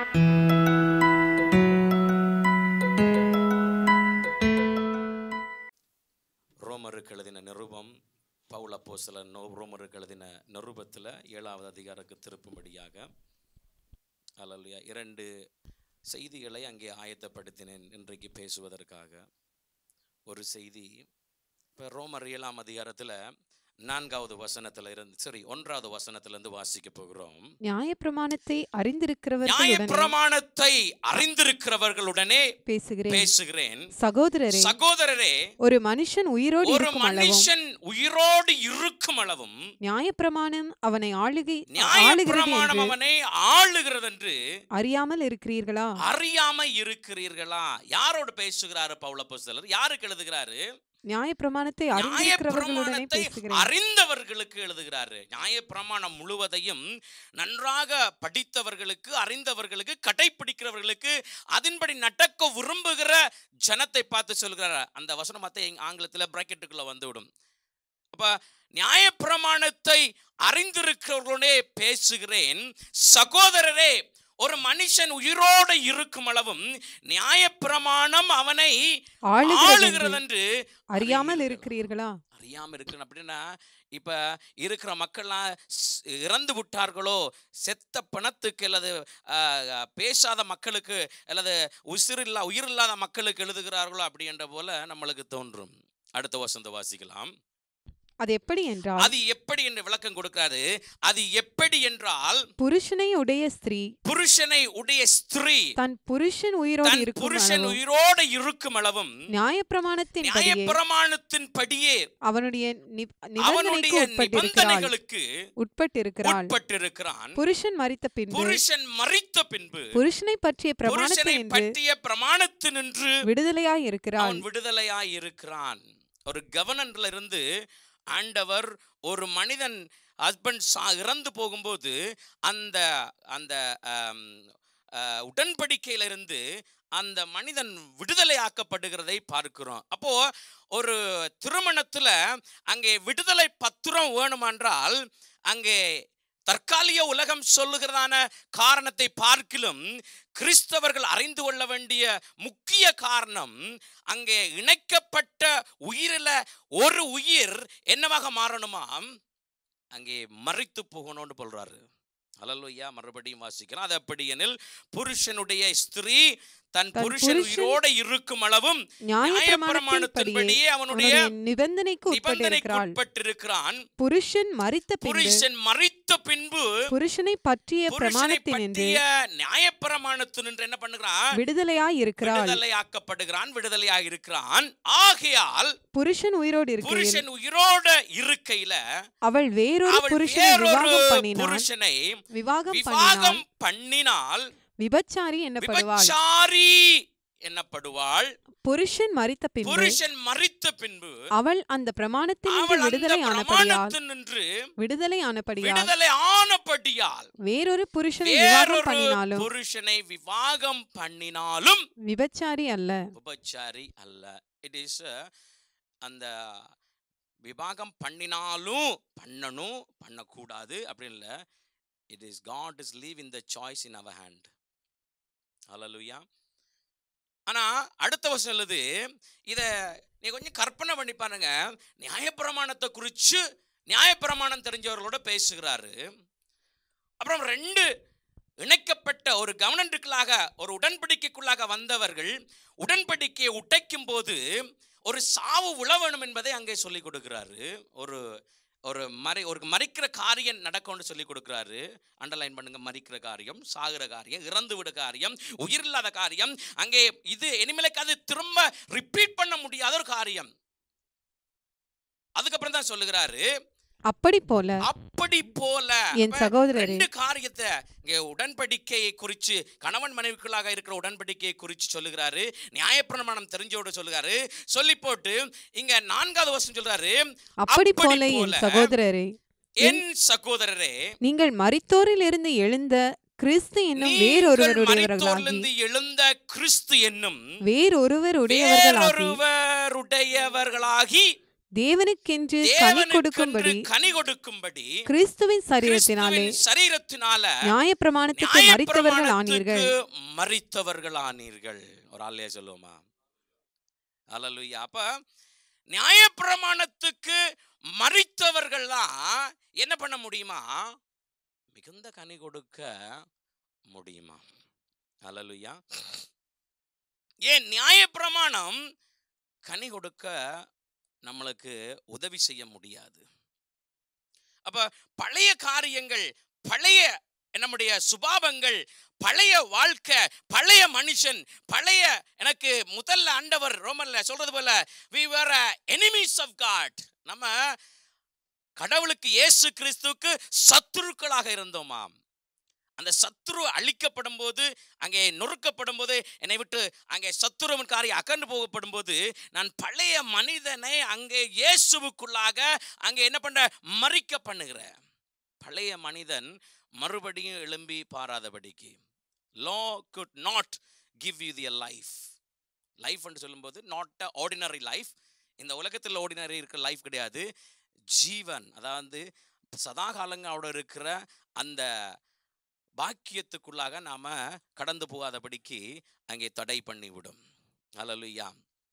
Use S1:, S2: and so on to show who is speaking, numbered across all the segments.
S1: ரோமருக்கு எழுதின நிருபம் பவுல் அப்போஸ்தலர் நோ ரோமருக்கு எழுதின நிருபத்தில் ஏழாவது அதிகாரக்கு திருப்பும்படியாக அல்லா இரண்டு செய்திகளை அங்கே ஆயத்தப்படுத்தினேன் இன்றைக்கு பேசுவதற்காக ஒரு செய்தி இப்போ ரோமர் ஏழாம் அதிகாரத்தில் நான்காவது வசனத்துல இருந்து சரி ஒன்றாவது வசனத்திலிருந்து வாசிக்க போகிறோம்
S2: நியாயப்பிரமாணத்தை அறிந்திருக்கிறவர்களுடனே
S1: நியாயப்பிரமாணத்தை அறிந்திருக்கிறவர்களுடனே
S2: பேசுகிறேன்
S1: பேசுகிறேன்
S2: சகோதரரே
S1: சகோதரரே
S2: ஒரு மனுஷன் உயிரோடு
S1: ஒரு
S2: இருக்கும் அளவும்
S1: மனுஷன் உயிரோடு இருக்கும் அளவும்
S2: நியாயப்பிரமாணம் அவனை ஆளுகை ஆளுகிறது
S1: நியாயப்பிரமாணம்
S2: என்று
S1: அவனை ஆளுகிறது என்று
S2: அறியாமல் இருக்கிறீர்களா
S1: அறியாம இருக்கிறீர்களா யாரோடு பேசுகிறாரு பவுலப்போஸ்தலர் யாருக்கு எழுதுகிறாரு
S2: நியாயப்பிரமாணத்தை அறிந்திருக்கிறவர்களுடனே
S1: நியாயப்பிரமாணத்தை
S2: பேசுகிறேன்
S1: அறிந்தவர்களுக்கு எழுதுகிறாரு நியாயப்பிரமாணம் முழுவதையும் நன்றாக படித்தவர்களுக்கு அறிந்தவர்களுக்கு கடைபிடிக்கிறவர்களுக்கு அதன்படி நடக்க விரும்புகிற ஜனத்தை பார்த்து சொல்கிறார் அந்த வசனம் மத்த ஆங்கிலத்தில் பிராக்கெட்டுக்குள்ள வந்துவிடும் அப்ப நியாயப்பிரமாணத்தை அறிந்திருக்கிறவர்களோடே பேசுகிறேன் சகோதரரே ஒரு மனுஷன் உயிரோடு இருக்கும் அளவும் நியாயப்பிரமாணம் அவனை
S2: ஆளுகிறது
S1: ஆளுகிறது
S2: என்று
S1: என்று
S2: அறியாமல் இருக்கிறீர்களா
S1: அறியாம இருக்கணும் அப்படின்னா இப்ப இருக்கிற மக்கள்லாம் ஸ்- இறந்து விட்டார்களோ செத்த பணத்துக்கு அல்லது ஆஹ், பேசாத மக்களுக்கு அல்லது உசிரில்லா உயிரில்லாத மக்களுக்கு எழுதுகிறார்களோ அப்படின்ற போல நம்மளுக்கு தோன்றும் அடுத்த வசந்த வாசிக்கலாம்
S2: அது எப்படி என்றால்
S1: அது எப்படி என்று விளக்கம் கொடுக்கிறாரு அது எப்படி என்றால்
S2: புருஷனை உடைய ஸ்திரீ
S1: புருஷனை உடைய ஸ்திரீ
S2: தன் புருஷன் உயிரோடு
S1: தன்
S2: இருக்கும்
S1: புருஷன்
S2: அளவும்
S1: உயிரோடு இருக்கும் அளவும்
S2: நியாயப்பிரமாணத்தின் படியே
S1: நியாயப்பிரமாணத்தின் படியே
S2: அவனுடைய நி- நிபந்தனைக்கு
S1: அவனுடைய
S2: உட்பட்டிருக்கிறாள்
S1: நிபந்தனைகளுக்கு
S2: உட்பட்டிருக்கிறாள்
S1: உட்பட்டிருக்கிறான்
S2: புருஷன் மரித்த பின்பு
S1: புருஷன் மறித்த பின்பு
S2: புருஷனை பற்றிய பிரமாணத்தை
S1: புருஷனை
S2: என்று
S1: பற்றிய பிரமாணத்தினின்று
S2: விடுதலையாய் இருக்கிறாள்
S1: அவன் விடுதலையாய் இருக்கிறான் ஒரு கவர்னர்ல இருந்து ஆண்டவர் ஒரு மனிதன் ஹஸ்பண்ட் சா இறந்து போகும்போது அந்த அந்த ஆம், ஆ, உடன்படிக்கையிலிருந்து அந்த மனிதன் விடுதலை ஆக்கப்படுகிறதை பார்க்கிறோம் அப்போ ஒரு திருமணத்துல அங்கே விடுதலை பத்திரம் வேணுமென்றால் அங்கே தற்காலிக உலகம் சொல்லுகிறதான காரணத்தை பார்க்கிலும் கிறிஸ்தவர்கள் அறிந்து கொள்ள வேண்டிய முக்கிய காரணம் அங்கே இணைக்கப்பட்ட உயிரில் ஒரு உயிர் என்னவாக மாறணுமாம் அங்கே மறைத்து போகணும்னு சொல்றாரு அலலுயா மறுபடியும் வாசிக்கிறோம் அது அப்படி எனில் புருஷனுடைய ஸ்திரீ தன்
S2: தன்
S1: புருஷன்
S2: புருஷன்
S1: உயிரோடு இருக்கும் அளவும்
S2: நியாயப்பிரமாணத்தின்படியே
S1: நியாயப்பிரமாணத்தின்படியே அவனுடைய
S2: அவனுடைய நிபந்தனைக்கு
S1: நிபந்தனைக்கு
S2: உட்பட்டிருக்கிறாள்
S1: உட்பட்டிருக்கிறான்
S2: புருஷன் மரித்த பின்பு
S1: புருஷன் மறித்த பின்பு
S2: புருஷனை பற்றிய
S1: புருஷனை
S2: பிரமாணத்தின் என்று
S1: பற்றிய நியாயப்பிரமாணத்தினின்று என்ன பண்ணுகிறான்
S2: விடுதலையாய் இருக்கிறாள்
S1: விடுதலையாக்கப்படுகிறான் விடுதலையாக இருக்கிறான் ஆகையால்
S2: புருஷன் உயிரோடு இருக்கையில்
S1: புருஷன் உயிரோட இருக்கையில
S2: அவள் வேறொரு
S1: அவள்
S2: புருஷனை
S1: வேறொரு
S2: விவாகம் பண்ணினாள்
S1: புருஷனை
S2: விவாகம் பண்ணினாள்
S1: விவாகம் பண்ணினால்
S2: விபச்சாரி என்னப்படுவாள்
S1: விபச்சாரி என்னப்படுவாள்
S2: புருஷன் மரித்த பின்பு
S1: புருஷன் மறித்த பின்பு
S2: அவள் அந்த பிரமாணத்தினின்று
S1: அவள் அந்த
S2: விடுதலை ஆனபடியால்
S1: பிரமாணத்தினின்று
S2: விடுதலை ஆனபடியால்
S1: விடுதலை ஆனபடியால்
S2: வேறொரு புருஷனை விவாகம்
S1: வேறொரு
S2: பண்ணினாலும்
S1: புருஷனை விவாகம் பண்ணினாலும்
S2: விபச்சாரி அல்ல
S1: விபச்சாரி அல்ல இட் இஸ் அந்த விவாகம் பண்ணினாலும் பண்ணணும் பண்ணக்கூடாது அப்படி இல்லை it is God is leave in the choice in our hand ஹalleluya ஆனா அடுத்த வருஷம் எழுது இத நீ கொஞ்சம் கற்பனை பண்ணி பாருங்க நியாயப்பிரமாணத்தை குறித்து நியாயப்பிரமாணம் தெரிஞ்சவர்களோட பேசுகிறாரு அப்புறம் ரெண்டு இணைக்கப்பட்ட ஒரு கவர்னன்ட்டுக்குள்ளாக ஒரு உடன்படிக்கைக்குள்ளாக வந்தவர்கள் உடன்படிக்கையை உடைக்கும் போது ஒரு சாவு உழ வேணும் என்பதை அங்கே சொல்லி கொடுக்கிறாரு ஒரு ஒரு மறை ஒரு மறிக்கிற காரியம் நடக்கும்னு சொல்லி கொடுக்கிறாரு அண்டர்லைன் பண்ணுங்க மறிக்கிற காரியம் சாகிற காரியம் இறந்து விட காரியம் உயிரில்லாத காரியம் அங்கே இது இனிமேலுக்கு அது திரும்ப ரிப்பீட் பண்ண முடியாத ஒரு காரியம் அதுக்கப்புறம் தான் சொல்லுகிறாரு
S2: அப்படி போல
S1: அப்படி போல
S2: என்
S1: அப்ப
S2: சகோதரரே
S1: ரெண்டு காரியத்தை இங்க உடன்படிக்கையை குறித்து கணவன் மனைவிக்குள்ளாக இருக்கிற உடன்படிக்கையை குறித்து சொல்லுகிறாரு நியாயப்பிரமாணம் தெரிஞ்சோட சொல்லுகிறாரு சொல்லி போட்டு இங்க நான்காவது வருஷம் சொல்றாரு
S2: அப்படி
S1: அப்படி
S2: போல என்
S1: போல
S2: சகோதரரே
S1: என் சகோதரரே
S2: நீங்கள் மரித்தோரில் இருந்து எழுந்த கிறிஸ்து என்னும்
S1: நீங்கள்
S2: வேறொருவருடையவர்களாகி
S1: மரித்தோரிலிருந்து எழுந்த கிறிஸ்து என்னும்
S2: வேறொருவர் உடையவர்களாகி
S1: வேறொருவருடையவர்களாகி
S2: தேவனுக்கென்று கனி
S1: தேவனுக்கென்று
S2: கொடுக்கும்படி
S1: கனி கொடுக்கும்படி
S2: கிறிஸ்துவின் சரீரத்தினாலே
S1: கிறிஸ்துவின் சரீரத்தினால
S2: நியாயப்பிரமாணத்துக்கு மறித்தவர்கள் ஆனீர்கள்
S1: நியாயப்பிரமாணத்துக்கு மறித்தவர்கள் ஆனீர்கள் ஒரு ஆள்லையே சொல்லுவோமா அல்லலுயா அப்ப நியாயப்பிரமாணத்துக்கு மறித்தவர்கள்லாம் என்ன பண்ண முடியுமா மிகுந்த கனி கொடுக்க முடியுமா அல்லலுயா ஏன் நியாயப்பிரமாணம் கனி கொடுக்க நம்மளுக்கு உதவி செய்ய முடியாது அப்ப பழைய காரியங்கள் பழைய நம்முடைய சுபாவங்கள் பழைய வாழ்க்கை பழைய மனுஷன் பழைய எனக்கு முதல்ல ஆண்டவர் ரோமன்ல சொல்றது போல we were enemies of god நம்ம கடவுளுக்கு இயேசு கிறிஸ்துவுக்கு சத்துருக்களாக இருந்தோமாம் அந்த சத்துரு அழிக்கப்படும் போது அங்கே நொறுக்கப்படும் போது என்னை விட்டு அங்கே சத்துருவன் காரியம் அகன்று போகப்படும் போது நான் பழைய மனிதனை அங்கே இயேசுவுக்குள்ளாக அங்கே என்ன பண்ற மறிக்க பண்ணுகிறேன் பழைய மனிதன் மறுபடியும் எழும்பி பாராதபடிக்கு லா good not give you the life life என்று சொல்லும்போது நாட் அ ஆர்டினரி லைஃப் இந்த உலகத்தில் ஆர்டினரி இருக்கிற லைஃப் கிடையாது ஜீவன் அதாவது சதா காலங்களோட இருக்கிற அந்த பாக்கியத்துக்குள்ளாக நாம கடந்து போகாதபடிக்கு அங்கே தடை பண்ணிவிடும் அல்லலுயா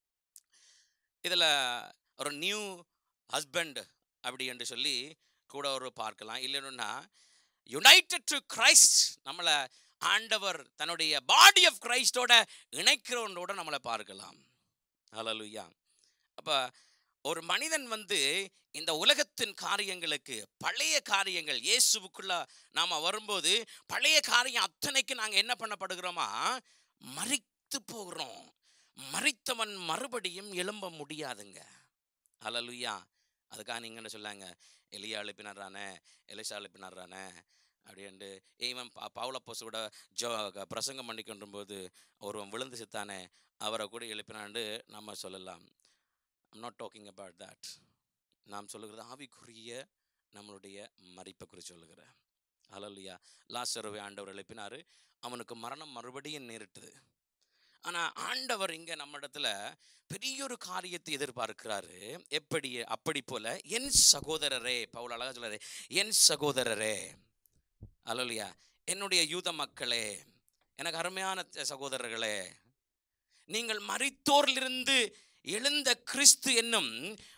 S1: இதில் ஒரு நியூ ஹஸ்பண்ட் அப்படி என்று சொல்லி கூட ஒரு பார்க்கலாம் இல்லைன்னா யுனைடெட் டு கிரைஸ்ட் நம்மளை ஆண்டவர் தன்னுடைய பாடி ஆஃப் கிரைஸ்டோட இணைக்கிறவனோட நம்மளை பார்க்கலாம் ஹalleluya அப்போ ஒரு மனிதன் வந்து இந்த உலகத்தின் காரியங்களுக்கு பழைய காரியங்கள் இயேசுவுக்குள்ள நாம வரும்போது பழைய காரியம் அத்தனைக்கு நாங்கள் என்ன பண்ணப்படுகிறோமா மறித்து போகிறோம் மறித்தவன் மறுபடியும் எழும்ப முடியாதுங்க ஹalleluya அதுக்காக நீங்கள் என்ன சொல்லாங்க எலியா எழுப்பினாரானே எலிசா எழுப்பினாரானே அப்படின்ட்டு இவன் ப பவுலப்போஸ் கூட ஜோ பிரசங்கம் பண்ணி கொண்டும்போது ஒருவன் விழுந்து சித்தானே அவரை கூட எழுப்பினாண்டு நம்ம சொல்லலாம் I'm not talking about that நாம் சொல்லுகிறது ஆவிக்குரிய நம்மளுடைய மறிப்பை குறித்து சொல்லுகிறேன் அலல்லையா லாசருவை ஆண்டவர் எழுப்பினார் அவனுக்கு மரணம் மறுபடியும் நேரிட்டது ஆனால் ஆண்டவர் இங்கே நம்ம இடத்துல பெரிய ஒரு காரியத்தை எதிர்பார்க்கிறாரு எப்படி அப்படி போல என் சகோதரரே பவுல் அழகா சொல்றாரு என் சகோதரரே அல்லையா என்னுடைய யூத மக்களே எனக்கு அருமையான த- சகோதரர்களே நீங்கள் மரித்தோரிலிருந்து எழுந்த கிறிஸ்து என்னும்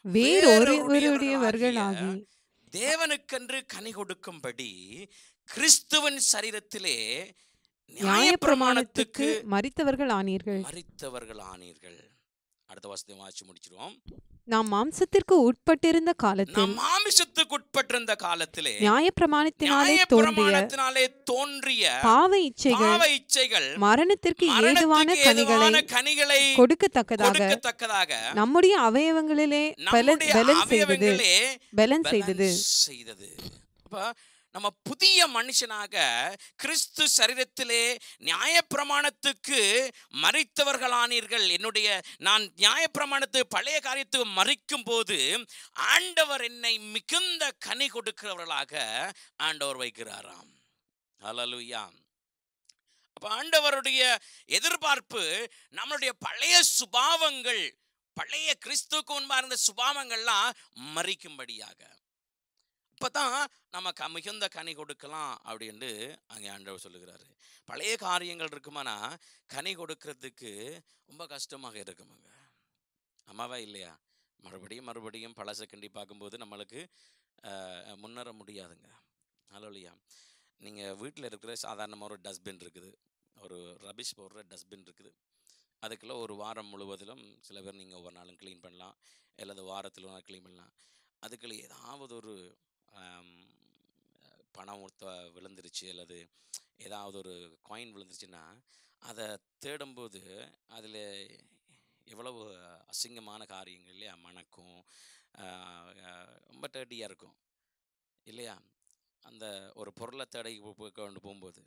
S2: வேறொருவருடையவர்களாகி
S1: தேவனுக்கென்று கனி கொடுக்கும்படி கிறிஸ்துவின் சரீரத்திலே
S2: நியாயப்பிரமாணத்துக்கு
S1: நியாயப்பிரமாணத்துக்கு
S2: மறித்தவர்கள் ஆனீர்கள்
S1: மறித்தவர்கள் ஆனீர்கள் அடுத்த வசதி வாசி முடிச்சிருவோம்
S2: நாம் மாம்சத்திற்கு உட்பட்டிருந்த காலத்தில்
S1: நாம் மாமிசத்துக்கு உட்பட்டிருந்த காலத்திலே
S2: நியாயப்பிரமாணத்தினாலே தோன்றிய
S1: நியாயப்பிரமாணத்தினாலே தோன்றிய
S2: பாவ இச்சைகள்
S1: பாவ இச்சைகள்
S2: மரணத்திற்கு ஏதுவான
S1: மரணத்துக்கு
S2: கனிகளை
S1: ஏதுவான கனிகளை
S2: கொடுக்கத்தக்கதாக
S1: கொடுக்கத்தக்கதாக
S2: நம்முடைய அவயவங்களிலே பலன்
S1: நம்முடைய
S2: பலன் செய்தது
S1: அவயவங்களே
S2: பலன் செய்தது
S1: balance செய்தது அப்ப நம்ம புதிய மனுஷனாக கிறிஸ்து சரீரத்திலே நியாயப்பிரமாணத்துக்கு மறித்தவர்களானீர்கள் என்னுடைய நான் நியாயப்பிரமாணத்து பழைய காரியத்துக்கு மறிக்கும் போது ஆண்டவர் என்னை மிகுந்த கனி கொடுக்கிறவர்களாக ஆண்டவர் வைக்கிறாராம் ஹalleluya அப்ப ஆண்டவருடைய எதிர்பார்ப்பு நம்மளுடைய பழைய சுபாவங்கள் பழைய கிறிஸ்துவுக்கு முன்பாக இருந்த சுபாவங்கள்லாம் மறிக்கும்படியாக அப்பதான் நம்ம க மிகுந்த கனி கொடுக்கலாம் அப்படின்ட்டு அங்கே ஆண்டவர் சொல்லுகிறாரு பழைய காரியங்கள் இருக்குமானா கனி கொடுக்கறதுக்கு ரொம்ப கஷ்டமாக இருக்குமாங்க ஆமாவா இல்லையா மறுபடியும் மறுபடியும் பழசை கிண்டி பார்க்கும்போது நம்மளுக்கு அஹ், முன்னேற முடியாதுங்க இல்லையா நீங்கள் வீட்டில் இருக்கிற சாதாரணமாக ஒரு டஸ்ட்பின் இருக்குது ஒரு ரபிஷ் போடுற டஸ்ட்பின் இருக்குது அதுக்குள்ள ஒரு வாரம் முழுவதிலும் சில பேர் நீங்கள் ஒவ்வொரு நாளும் க்ளீன் பண்ணலாம் அல்லது வாரத்தில் ஒரு நாள் க்ளீன் பண்ணலாம் அதுக்குள்ள ஏதாவது ஒரு ஆம், பணம் ஒருத்த விழுந்துருச்சு அல்லது ஏதாவது ஒரு காயின் விழுந்துருச்சுன்னா அதை தேடும்போது அதில் எவ்வளவு அசிங்கமான காரியங்கள் இல்லையா மணக்கும் ஆஹ், ஆஹ், ரொம்ப டேட்டியாக இருக்கும் இல்லையா அந்த ஒரு பொருளை தேடி போ- போ- கொண்டு போகும்போது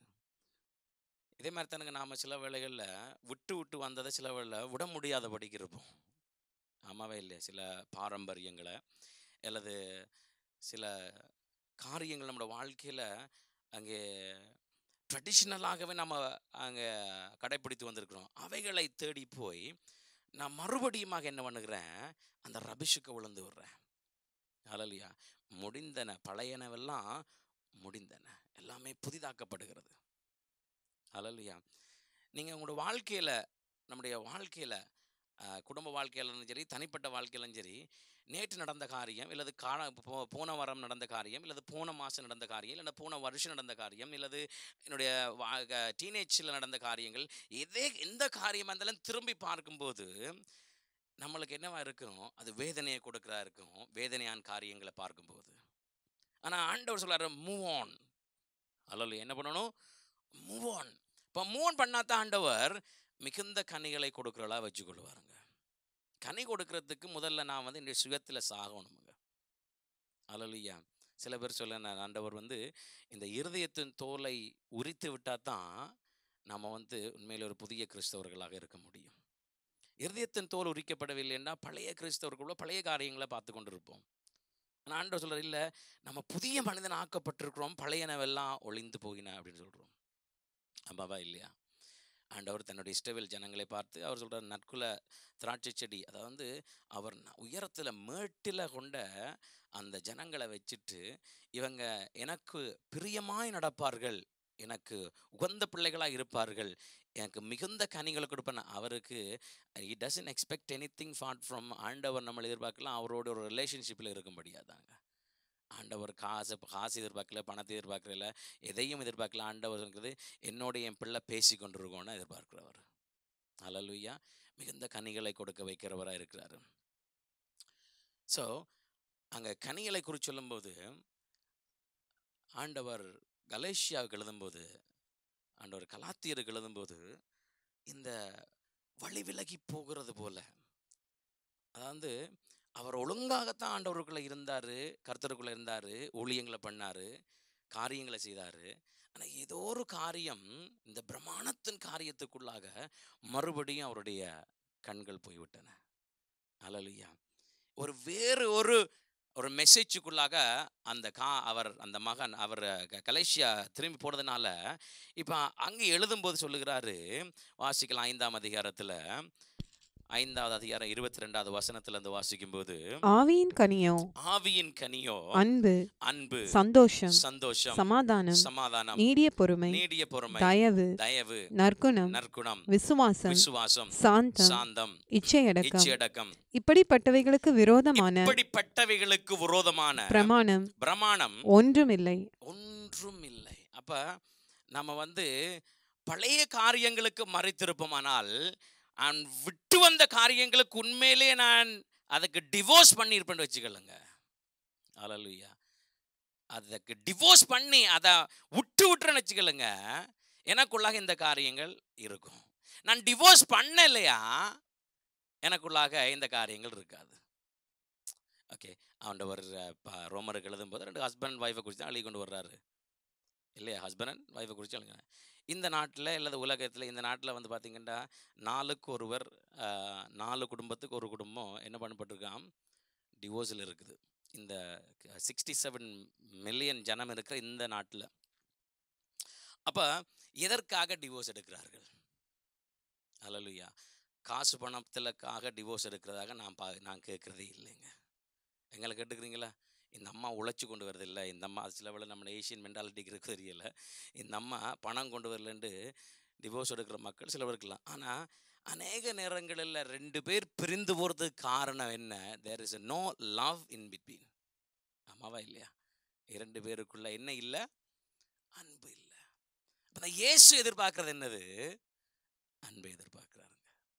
S1: இதே மாதிரி தானுங்க நாம் சில வேளைகளில் விட்டு விட்டு வந்ததை சில வேளையில் விட முடியாதபடிக்கு இருப்போம் ஆமாவே இல்லையா சில பாரம்பரியங்களை அல்லது சில காரியங்கள் நம்மளோட வாழ்க்கையில் அங்கே ட்ரெடிஷ்னலாகவே நம்ம அங்கே கடைப்பிடித்து வந்திருக்கிறோம் அவைகளை தேடி போய் நான் மறுபடியுமாக என்ன பண்ணுகிறேன் அந்த ரபிஷுக்கு விழுந்து விடுறேன் அலலியா முடிந்தன பழையனவெல்லாம் முடிந்தன எல்லாமே புதிதாக்கப்படுகிறது அலலியா நீங்கள் உங்களோட வாழ்க்கையில் நம்முடைய வாழ்க்கையில் குடும்ப வாழ்க்கையிலும் சரி தனிப்பட்ட வாழ்க்கையிலும் சரி நேற்று நடந்த காரியம் இல்லது கால போ- போன வாரம் நடந்த காரியம் இல்லது போன மாதம் நடந்த காரியம் இல்லை போன வருஷம் நடந்த காரியம் இல்லது என்னுடைய டீனேஜில் நடந்த காரியங்கள் எதே எந்த காரியமாக இருந்தாலும் திரும்பி பார்க்கும்போது நம்மளுக்கு என்னவா இருக்கும் அது வேதனையை கொடுக்குறா இருக்கும் வேதனையான காரியங்களை பார்க்கும்போது ஆனால் ஆண்டவர் சொல்றாரு மூவ் ஆன் அல்ல என்ன பண்ணணும் மூவ் ஆன் இப்போ மூவ் ஆன் பண்ணாதான் ஆண்டவர் மிகுந்த கனிகளை கொடுக்குறளா வச்சுக்கொள்வாருங்க கனி கொடுக்கறதுக்கு முதல்ல நான் வந்து என்னுடைய சுயத்தில் சாகணுமுங்க அலலியா சில பேர் சொல்ல நான் ஆண்டவர் வந்து இந்த இருதயத்தின் தோலை உரித்து விட்டால் தான் நம்ம வந்து உண்மையில் ஒரு புதிய கிறிஸ்தவர்களாக இருக்க முடியும் இருதயத்தின் தோல் உரிக்கப்படவில்லைன்னா பழைய கிறிஸ்தவர்களோ பழைய காரியங்களை பார்த்து கொண்டு இருப்போம் ஆனால் ஆண்டவர் சொல்கிறார் இல்லை நம்ம புதிய மனிதன் ஆக்கப்பட்டிருக்கிறோம் பழையனவெல்லாம் ஒளிந்து போகின அப்படின்னு சொல்கிறோம் ஆமாவா இல்லையா ஆண்டவர் தன்னுடைய இஷ்டவேல் ஜனங்களை பார்த்து அவர் சொல்கிறார் நற்குல திராட்சை செடி அதாவது அவர் உயரத்தில் மேட்டில் கொண்ட அந்த ஜனங்களை வச்சுட்டு இவங்க எனக்கு பிரியமாய் நடப்பார்கள் எனக்கு உகந்த பிள்ளைகளாக இருப்பார்கள் எனக்கு மிகுந்த கனிகளை கொடுப்பேன் அவருக்கு he doesn't expect anything fat from ஆண்டவர் நம்மளை எதிர்பார்க்கலாம் அவரோட ஒரு ரிலேஷன்ஷிப்பில் இருக்க முடியாதாங்க ஆண்டவர் காசு காசு எதிர்பார்க்கல பணத்தை எதிர்பார்க்கல எதையும் எதிர்பார்க்கல ஆண்டவர் இருக்கிறது என்னோட என் பிள்ளை பேசி கொண்டிருக்கோன்னு எதிர்பார்க்கிறவர் அலலுயா மிகுந்த கனிகளை கொடுக்க வைக்கிறவராக இருக்கிறாரு ஸோ அங்கே கனிகளை குறித்து சொல்லும்போது ஆண்டவர் கலேஷியாவுக்கு எழுதும்போது ஆண்டவர் கலாத்தியருக்கு எழுதும்போது இந்த வழி விலகி போகிறது போல அதாவது அவர் ஒழுங்காகத்தான் ஆண்டவருக்குள்ளே இருந்தார் கர்த்தருக்குள்ளே இருந்தார் ஊழியங்களை பண்ணார் காரியங்களை செய்தார் ஆனால் ஏதோ ஒரு காரியம் இந்த பிரமாணத்தின் காரியத்துக்குள்ளாக மறுபடியும் அவருடைய கண்கள் போய்விட்டன அலலுயா ஒரு வேறு ஒரு ஒரு மெசேஜுக்குள்ளாக அந்த கா அவர் அந்த மகன் அவர் க- கலேஷியா திரும்பி போனதுனால இப்போ அங்கே எழுதும்போது சொல்லுகிறாரு வாசிக்கலாம் ஐந்தாம் அதிகாரத்தில் ஐந்தாவது அதிகாரம் இருபத்தி ரெண்டாவது வசனத்துல இருந்து வாசிக்கும்போது
S2: ஆவியின் கனியோ
S1: ஆவியின் கனியோ
S2: அன்பு
S1: அன்பு
S2: சந்தோஷம்
S1: சந்தோஷம்
S2: சமாதானம்
S1: சமாதானம்
S2: நீடிய பொறுமை
S1: நீடிய பொறுமை
S2: தயவு
S1: தயவு
S2: நற்குணம்
S1: நற்குணம்
S2: விசுவாசம்
S1: விசுவாசம்
S2: சாந்தம்
S1: சாந்தம்
S2: இச்சையடக்கம்
S1: இச்சையடக்கம்
S2: இப்படிப்பட்டவைகளுக்கு விரோதமான
S1: இப்படிப்பட்டவைகளுக்கு விரோதமான
S2: பிரமாணம்
S1: பிரமாணம்
S2: ஒன்றுமில்லை
S1: ஒன்றும் இல்லை அப்ப நம்ம வந்து பழைய காரியங்களுக்கு மறைத்திருப்போமானால் நான் விட்டு வந்த காரியங்களுக்கு உண்மையிலே நான் அதுக்கு டிவோர்ஸ் பண்ணியிருப்பேன்னு வச்சுக்கலங்க அலலுயா அதுக்கு டிவோர்ஸ் பண்ணி அதை விட்டு விட்டுறேன்னு வச்சுக்கலங்க எனக்குள்ளாக இந்த காரியங்கள் இருக்கும் நான் டிவோர்ஸ் பண்ணலையா எனக்குள்ளாக இந்த காரியங்கள் இருக்காது ஓகே ஆண்டவர் அஹ், ப- ரோமருக்கு எழுதும்போது ரெண்டு ஹஸ்பண்ட் ஒய்ஃபை குறித்து தான் எழுதி கொண்டு வர்றாரு இல்லையா ஹஸ்பண்ட் அண்ட் ஒய்ஃபை குறித்து எழுதுங்க இந்த நாட்டில் அல்லது உலகத்தில் இந்த நாட்டில் வந்து பார்த்திங்கன்னா நாலுக்கு ஒருவர் அஹ், நாலு குடும்பத்துக்கு ஒரு குடும்பம் என்ன பண்ணப்பட்டிருக்கான் டிவோர்ஸில் இருக்குது இந்த சிக்ஸ்டி செவன் மில்லியன் ஜனம் இருக்கிற இந்த நாட்டில் அப்போ எதற்காக டிவோர்ஸ் எடுக்கிறார்கள் அல்லலுயா காசு பணத்திலக்காக டிவோர்ஸ் எடுக்கிறதாக நான் பா நான் கேட்குறதே இல்லைங்க எங்களை கேட்டுக்கிறீங்களா இந்த அம்மா உழைச்சி கொண்டு வரது இல்லை இந்த அம்மா அது சில வேளை நம்ம ஏஷியன் மென்டாலிட்டிக்கு இருக்கு தெரியல இந்த அம்மா பணம் கொண்டு வரலன்ட்டு டிவோர்ஸ் எடுக்கிற மக்கள் சிலவர் இருக்கலாம் ஆனால் அநேக நேரங்களில் ரெண்டு பேர் பிரிந்து போகிறதுக்கு காரணம் என்ன there is no love in between ஆமாவா இல்லையா இரண்டு பேருக்குள்ள என்ன இல்லை அன்பு இல்லை அப்போ இயேசு எதிர்பார்க்கறது என்னது அன்பை எதிர்பார்க்கிறாருங்க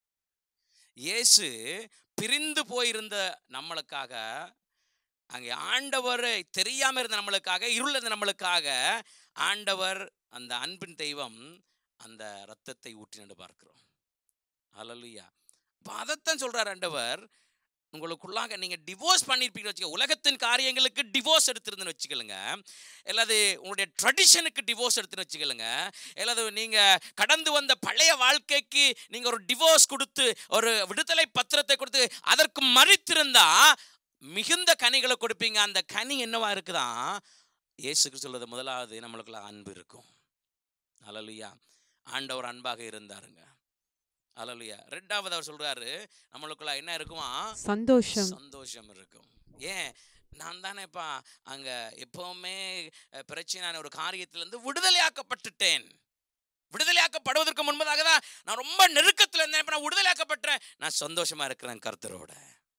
S1: இயேசு பிரிந்து போயிருந்த நம்மளுக்காக அங்கே ஆண்டவரை தெரியாம இருந்த நம்மளுக்காக இருள் இருந்த நம்மளுக்காக ஆண்டவர் அந்த அன்பின் தெய்வம் அந்த ரத்தத்தை ஊற்றினு பார்க்கிறோம் அல்லலுயா இப்போ அதைத்தான் சொல்றார் ஆண்டவர் உங்களுக்குள்ளாக நீங்க டிவோர்ஸ் பண்ணியிருப்பீங்கன்னு வச்சுக்க உலகத்தின் காரியங்களுக்கு டிவோர்ஸ் எடுத்திருந்துன்னு வச்சுக்கலுங்க அல்லது உங்களுடைய ட்ரெடிஷனுக்கு டிவோர்ஸ் எடுத்துன்னு வச்சுக்கலுங்க அல்லது நீங்க கடந்து வந்த பழைய வாழ்க்கைக்கு நீங்க ஒரு டிவோர்ஸ் கொடுத்து ஒரு விடுதலை பத்திரத்தை கொடுத்து அதற்கு மறித்திருந்தா மிகுந்த கனிகளை கொடுப்பீங்க அந்த கனி என்னவா இருக்குதான் இயேசுக்கு சொல்றது முதலாவது நம்மளுக்குள்ள அன்பு இருக்கும் அலலுயா ஆண்டவர் அன்பாக இருந்தாருங்க அல்லலுயா ரெண்டாவது அவர் சொல்றாரு நம்மளுக்குள்ள என்ன இருக்குமா
S2: சந்தோஷம்
S1: சந்தோஷம் இருக்கும் ஏன் நான் தானேப்பா அங்க எப்பவுமே அஹ், பிரச்சனையான ஒரு காரியத்திலிருந்து விடுதலையாக்கப்பட்டுட்டேன் விடுதலையாக்கப்படுவதற்கு முன்பதாக தான் நான் ரொம்ப நெருக்கத்துல இருந்தேன் இப்ப நான் விடுதலையாக்கப்பட்டேன் நான் சந்தோஷமா இருக்கிறேன் கர்த்தரோட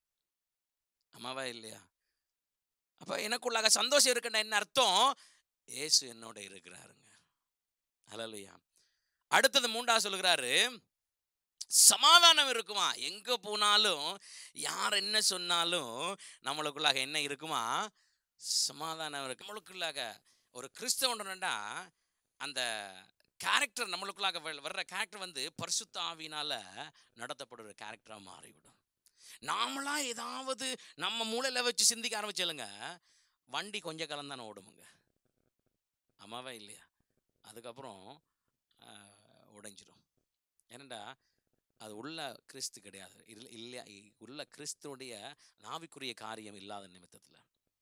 S1: ஆமாவா இல்லையா அப்ப எனக்குள்ளாக சந்தோஷம் இருக்குன்னா என்ன அர்த்தம் இயேசு என்னோட இருக்கிறாருங்க ஹalleluya அடுத்தது மூன்றாவது சொல்லுகிறாரு சமாதானம் இருக்குமா எங்க போனாலும் யார் என்ன சொன்னாலும் நம்மளுக்குள்ளாக என்ன இருக்குமா சமாதானம் இருக்கு நம்மளுக்குள்ளாக ஒரு கிறிஸ்தவன்டா அந்த கேரக்டர் நம்மளுக்குள்ளாக வ- வர்ற கேரக்டர் வந்து பரிசுத்த ஆவியினால நடத்தப்படுற கேரக்டராக மாறிவிடும் நாமளா ஏதாவது நம்ம மூளையில வச்சு சிந்திக்க ஆரம்பிச்சலுங்க வண்டி கொஞ்ச காலம் தானே ஓடுமுங்க ஆமாவா இல்லையா அதுக்கப்புறம் ஆஹ், உடைஞ்சிரும் ஏனண்டா அது உள்ள கிறிஸ்து கிடையாது இல்லை இல்லையா இ- உள்ள கிறிஸ்துடைய நாவிக்குரிய காரியம் இல்லாத நிமித்தத்தில்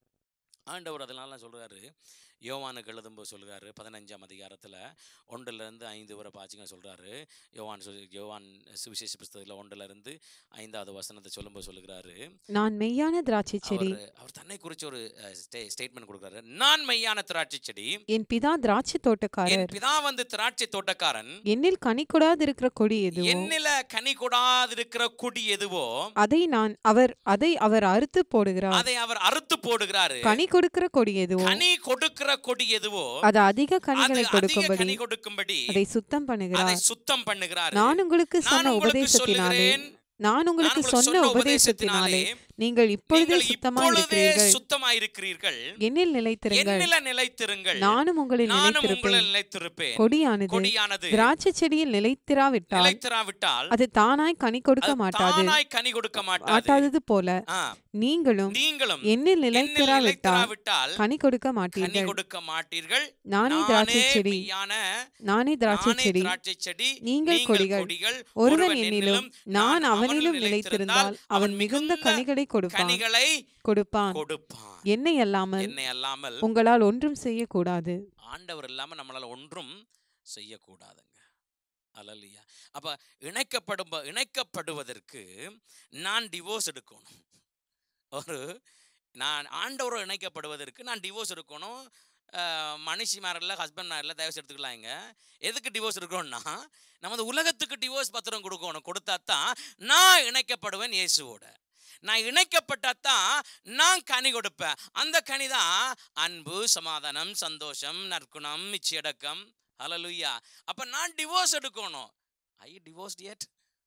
S1: ஆண்டவர் அதனால சொல்றாரு யோவானுக்கு எழுதும்போது சொல்றாரு பதினஞ்சாம் அதிகாரத்தில் ஒன்றிலிருந்து ஐந்து வரை பாச்சிங்க சொல்றாரு யோவான் சொல்லி யோவான் சுவிசேஷ புஸ்தகத்தில் ஒன்றிலிருந்து ஐந்தாவது வசனத்தை சொல்லும்போது சொல்லுகிறாரு
S2: நான் மெய்யான திராட்சை செடி
S1: அவர் அவர் தன்னை குறித்து ஒரு ஸ்டேட்மெண்ட் கொடுக்குறாரு நான் மெய்யான திராட்சை செடி
S2: என் பிதா திராட்சை
S1: என்
S2: தோட்டக்காரர்
S1: பிதா வந்து திராட்சை தோட்டக்காரன்
S2: என்னில் கனி கொடாதிருக்கிற கொடி எதுவோ
S1: என்னில கனி கொடாதிருக்கிற கொடி எதுவோ
S2: அதை நான் அவர் அதை அவர் அறுத்து போடுகிறார்
S1: அதை அவர் அறுத்து போடுகிறாரு
S2: கனி கொடுக்கிற கொடி எதுவோ
S1: கனி கொடுக்கிற கொடி எதுவோ
S2: அது அதிக
S1: அது
S2: கனிகளை
S1: அதிக
S2: கொடுக்கும்படி
S1: கனி கொடுக்கும்படி
S2: அதை சுத்தம்
S1: அதை
S2: பண்ணுகிறார்
S1: சுத்தம் பண்ணுகிறார்
S2: நான் உங்களுக்கு
S1: நான்
S2: சொன்ன
S1: உங்களுக்கு
S2: உபதேசத்தினாலே
S1: சொல்லுகிறேன்
S2: நான்
S1: நான்
S2: உங்களுக்கு
S1: உங்களுக்கு
S2: சொன்ன உபதேசத்தினாலே நீங்கள் இப்பொழுது
S1: நீங்கள்
S2: சுத்தமா
S1: இப்பொழுதே
S2: இருக்கிறீர்கள்
S1: சுத்தமாயிருக்கிறீர்கள்
S2: என்னில் நிலைத்திருங்கள்
S1: என்னில நிலைத்திருங்கள்
S2: நானும் உங்களில்
S1: நானும்
S2: நிலைத்திருப்பேன்
S1: உங்களில் நிலைத்திருப்பேன்
S2: கொடியானது
S1: கொடியானது
S2: திராட்சை செடியில் நிலைத்திராவிட்டால்
S1: நிலைத்திராவிட்டால்
S2: அது தானாய் கனி கொடுக்க
S1: அது
S2: மாட்டாது
S1: தானாய் கனி கொடுக்க மாட்டாது
S2: மாட்டாதது போல
S1: ஆ,
S2: நீங்களும்
S1: நீங்களும்
S2: என்னில்
S1: என்னில்
S2: நிலைத்திராவிட்டால்
S1: நிலைத்திராவிட்டால்
S2: கனி கொடுக்க
S1: கனி
S2: மாட்டீர்கள்
S1: கொடுக்க மாட்டீர்கள்
S2: நானே திராட்சை
S1: நானே
S2: செடி
S1: மெய்யான
S2: நானே திராட்சை
S1: நானே
S2: செடி
S1: திராட்சை செடி
S2: நீங்கள் கொடிகள்.
S1: கொடிகள்
S2: ஒருவன் என்னிலும் நான் அவனிலும் நிலைத்திருந்தால் அவன் மிகுந்த கனிகளை கொடுப்பான்
S1: கனிகளை
S2: கொடுப்பான்
S1: கொடுப்பான்
S2: என்னை அல்லாமல்
S1: என்னை அல்லாமல்
S2: உங்களால் ஒன்றும் செய்யக்கூடாது
S1: ஆண்டவர் இல்லாம நம்மளால ஒன்றும் செய்யக்கூடாதுங்க அல்லல்லையா அப்ப இணைக்கப்படும் இணைக்கப்படுவதற்கு நான் டிவோர்ஸ் எடுக்கணும் ஒரு நான் ஆண்டவரோடு இணைக்கப்படுவதற்கு நான் டிவோர்ஸ் எடுக்கணும் அஹ், மனுஷிமாரில் ஹஸ்பண்ட் மேரில் தயவு செய்து எடுத்துக்கலாங்க எதுக்கு டிவோர்ஸ் எடுக்கணும்னா நம்ம இந்த உலகத்துக்கு டிவோர்ஸ் பத்திரம் கொடுக்கணும் கொடுத்தா தான் நான் இணைக்கப்படுவேன் இயேசுவோட நான் இணைக்கப்பட்டா தான் நான் கனி கொடுப்பேன் அந்த கனி தான் அன்பு சமாதானம் சந்தோஷம் நற்குணம் இச்சையடக்கம் ஹalleluya அப்ப நான் டிவோர்ஸ் எடுக்கணும் ஐ டிவோர்ஸ் yet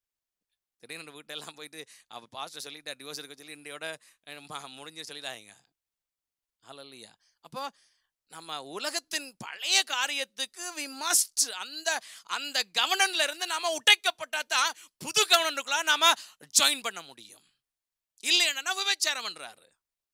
S1: திடீர்னு வீட்டெல்லாம் போயிட்டு அவ பாஸ்டர் சொல்லிட்டா டிவோர்ஸ் எடுக்க சொல்லி இன்றையோட அஹ், ம- முடிஞ்சு சொல்லிட்டாங்க ஹalleluya அப்போ நம்ம உலகத்தின் பழைய காரியத்துக்கு வி மஸ்ட் அந்த அந்த கவர்னன்ல இருந்து நாம உடைக்கப்பட்டா தான் புது கவர்னனுக்குள்ள நாம ஜாயின் பண்ண முடியும் இல்லைன்னா விபச்சாரம் பண்றாரு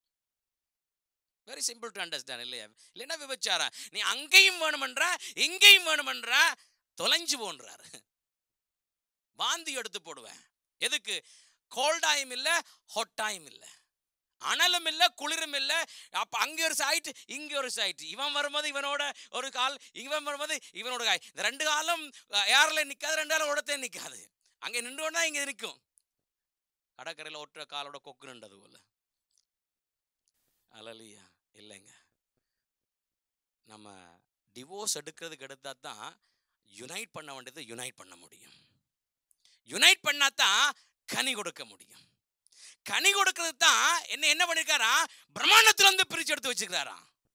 S1: வெரி சிம்பிள் டு அண்டர்ஸ்டாண்ட் இல்லையா இல்லைன்னா விபச்சாரம் நீ அங்கேயும் வேணுமன்ற இங்கேயும் வேணுமன்ற தொலைஞ்சு போன்றாரு வாந்தி எடுத்து போடுவேன் எதுக்கு கோல்டாயும் இல்லை ஹொட்டாயும் இல்லை அனலும் இல்லை குளிரும் இல்லை அப்போ அங்கே ஒரு சைட் இங்கே ஒரு சைட் இவன் வரும்போது இவனோட ஒரு கால் இவன் வரும்போது இவனோட காய் இந்த ரெண்டு காலம் ஏரில் நிற்காது ரெண்டு காலம் ஓடத்தே நிற்காது அங்கே நின்று கொண்டா இங்கே நிற்கும் கடற்கரையில் ஒற்ற காலோட கொக்கு நின்றது போல அலலியா இல்லைங்க நம்ம டிவோர்ஸ் எடுக்கிறதுக்கு எடுத்தா தான் யுனைட் பண்ண வேண்டியதை யுனைட் பண்ண முடியும் யுனைட் பண்ணா தான் கனி கொடுக்க முடியும் கனி கொடுக்கிறது தான் என்ன என்ன பண்ணிருக்காரா பிரமாணத்துல இருந்து பிரிச்சு எடுத்து வச்சுக்கிறாரா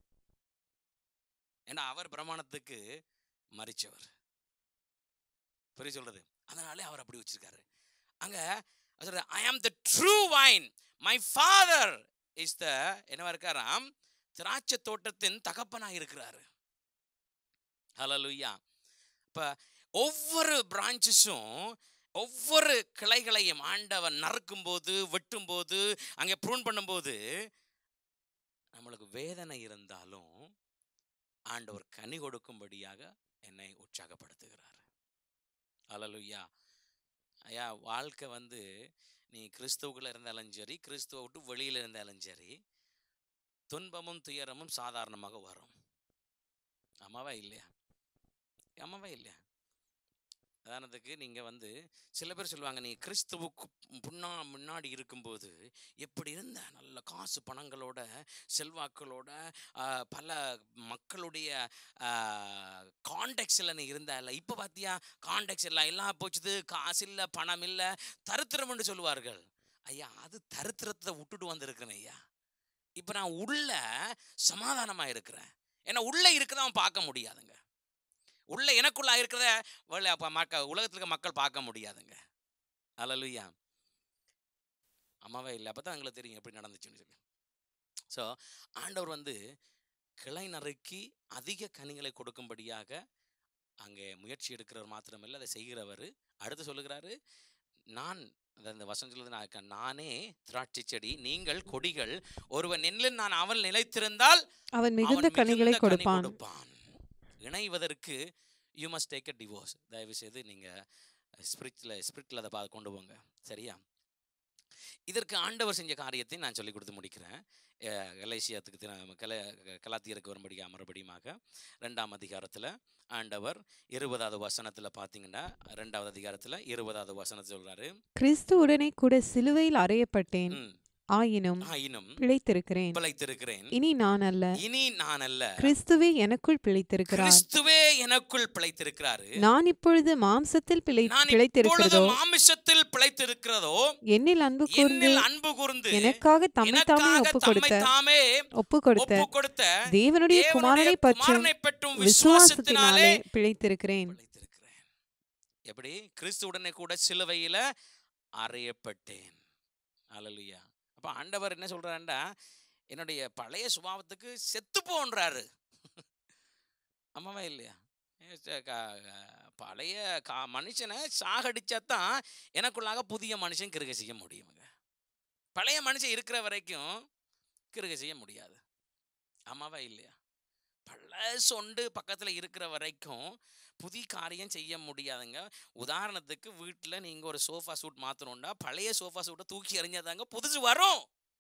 S1: ஏன்னா அவர் பிரமாணத்துக்கு மறிச்சவர் புரிய சொல்றது அதனாலே அவர் அப்படி வச்சிருக்காரு அங்க I am the true vine my father is the என்னவா இருக்காராம் திராட்சை தோட்டத்தின் தகப்பனா இருக்கிறாரு ஹalleluya இப்ப ஒவ்வொரு பிரான்ச்சஸும் ஒவ்வொரு கிளைகளையும் ஆண்டவன் நறுக்கும் போது வெட்டும் போது அங்கே ப்ரூன் பண்ணும்போது நம்மளுக்கு வேதனை இருந்தாலும் ஆண்டவர் கனி கொடுக்கும்படியாக என்னை உற்சாகப்படுத்துகிறார் ஹalleluya ஐயா வாழ்க்கை வந்து நீ கிறிஸ்துவுக்குள்ள இருந்தாலும் சரி கிறிஸ்துவ விட்டு வெளியில இருந்தாலும் சரி துன்பமும் துயரமும் சாதாரணமாக வரும் ஆமாவா இல்லையா ஆமாவா இல்லையா உதாரணத்துக்கு நீங்கள் வந்து சில பேர் சொல்லுவாங்க நீ கிறிஸ்துவுக்கு முன்னா முன்னாடி இருக்கும்போது எப்படி இருந்த நல்ல காசு பணங்களோட செல்வாக்களோட ஆஹ், பல மக்களுடைய காண்டெக்ஸில் நீ இருந்த இல்லை இப்போ பார்த்தியா காண்டெக்ஸ் எல்லாம் எல்லாம் போச்சுது காசு இல்லை பணம் இல்லை தருத்திரம்னு சொல்லுவார்கள் ஐயா அது தரித்திரத்தை விட்டுட்டு வந்திருக்கிறேன் ஐயா இப்போ நான் உள்ள சமாதானமாக இருக்கிறேன் ஏன்னா உள்ளே இருக்கிறவன் பார்க்க முடியாதுங்க உள்ள எனக்குள்ள இருக்கிறத வெளில அப்ப மக்க உலகத்துல இருக்க மக்கள் பார்க்க முடியாதுங்க அல்லலுயா அம்மாவே இல்லை அப்போ தான் எங்களுக்கு தெரியும் எப்படி நடந்துச்சுன்னு சொல்லி ஸோ ஆண்டவர் வந்து கிளை நறுக்கி அதிக கனிகளை கொடுக்கும்படியாக அங்கே முயற்சி எடுக்கிறவர் மாத்திரமில்லை அதை செய்கிறவர் அடுத்து சொல்லுகிறாரு நான் அந்த அந்த வசனம் சொல்லுது நான் க- நானே திராட்சை செடி நீங்கள் கொடிகள் ஒருவன் நெல்லில் நான் அவள் நிலைத்திருந்தால்
S2: அவன் மிகுந்த
S1: அவன்
S2: கனிகளை
S1: மிகுந்த கனி
S2: கொடுப்பான்
S1: கொடுப்பான் இணைவதற்கு you must take a divorce தயவு செய்து நீங்கள் ஸ்பிரிட்டில் ஸ்பிரிட்டில் அதை பா கொண்டு போங்க சரியா இதற்கு ஆண்டவர் செஞ்ச காரியத்தை நான் சொல்லி கொடுத்து முடிக்கிறேன் அஹ் கலேசியாத்துக்கு தின- கல கலாத்தியருக்கு வரும்படியாக மறுபடியுமாக ரெண்டாம் அதிகாரத்தில் ஆண்டவர் இருபதாவது வசனத்தில் பார்த்தீங்கன்னா ரெண்டாவது அதிகாரத்தில் இருபதாவது வசனத்தை சொல்கிறாரு
S2: கிறிஸ்துவுடனே கூட சிலுவையில் அறையப்பட்டேன் ஆயினும்
S1: ஆயினும்
S2: பிழைத்திருக்கிறேன்
S1: பிழைத்திருக்கிறேன்
S2: இனி நான் அல்ல
S1: இனி நான் அல்ல
S2: கிறிஸ்துவே எனக்குள் பிழைத்திருக்கிறார்
S1: கிறிஸ்துவே எனக்குள் பிழைத்திருக்கிறாரு
S2: நான் இப்பொழுது மாம்சத்தில் பிழை
S1: நான் இப்பொழுது
S2: பிழைத்திருக்கிறதோ
S1: மாமிசத்தில் பிழைத்திருக்கிறதோ
S2: என்னில் அன்பு கூர்ந்து
S1: என்னில் அன்பு கூர்ந்து
S2: எனக்காக தம்மை தாமே
S1: எனக்காக
S2: ஒப்பு
S1: தம்மை
S2: கொடுத்த
S1: தாமே
S2: ஒப்பு கொடுத்த
S1: ஒப்பு கொடுத்த
S2: தேவனுடைய
S1: தேவனுடைய
S2: குமாரனை பற்றும்
S1: குமாரனை பற்றும் விசுவாசத்தினாலே
S2: விசுவாசத்தினாலே பிழைத்திருக்கிறேன்
S1: பிழைத்திருக்கிறேன் எப்படி கிறிஸ்துவுடனே கூட சிலுவையில அறையப்பட்டேன் அல்லேலூயா அப்ப ஆண்டவர் என்ன சொல்றாருன்னா என்னுடைய பழைய சுபாவத்துக்கு செத்து போன்றாரு ஆமாவா இல்லையா ஏ, ச- க- க- பழைய கா மனுஷனை சாகடிச்சா தான் எனக்குள்ளாக புதிய மனுஷன் கிருகை செய்ய முடியுங்க பழைய மனுஷன் இருக்கிற வரைக்கும் கிருகை செய்ய முடியாது ஆமாவா இல்லையா பல சொண்டு பக்கத்தில் இருக்கிற வரைக்கும் புதிய காரியம் செய்ய முடியாதுங்க உதாரணத்துக்கு வீட்டில் நீங்கள் ஒரு சோஃபா சூட் மாற்றணும்டா பழைய சோஃபா சூட்டை தூக்கி எறிஞ்சாதாங்க புதுசு வரும்